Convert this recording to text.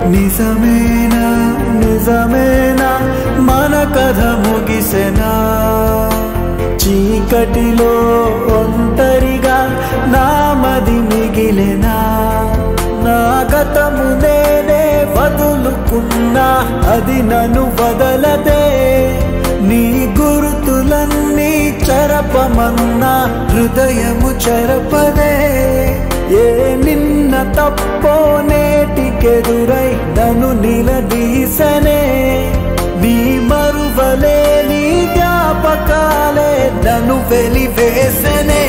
నిజమేనా నిజమేనా మన కథ ముగిసెనా చీకటిలో ఒంటరిగా నామది మిగిలెనా నా గతము నేనే వదులుకున్నా అది నన్ను వదలదే నీ గురుతులన్నీ చెరపమన్నా హృదయము చెరపదే ఏ నిన్న తప్పో నేటికెదురై నన్ను నిలదీసనే నీ మరువలే నీ జ్ఞాపకాలే నన్ను వెలివేసనే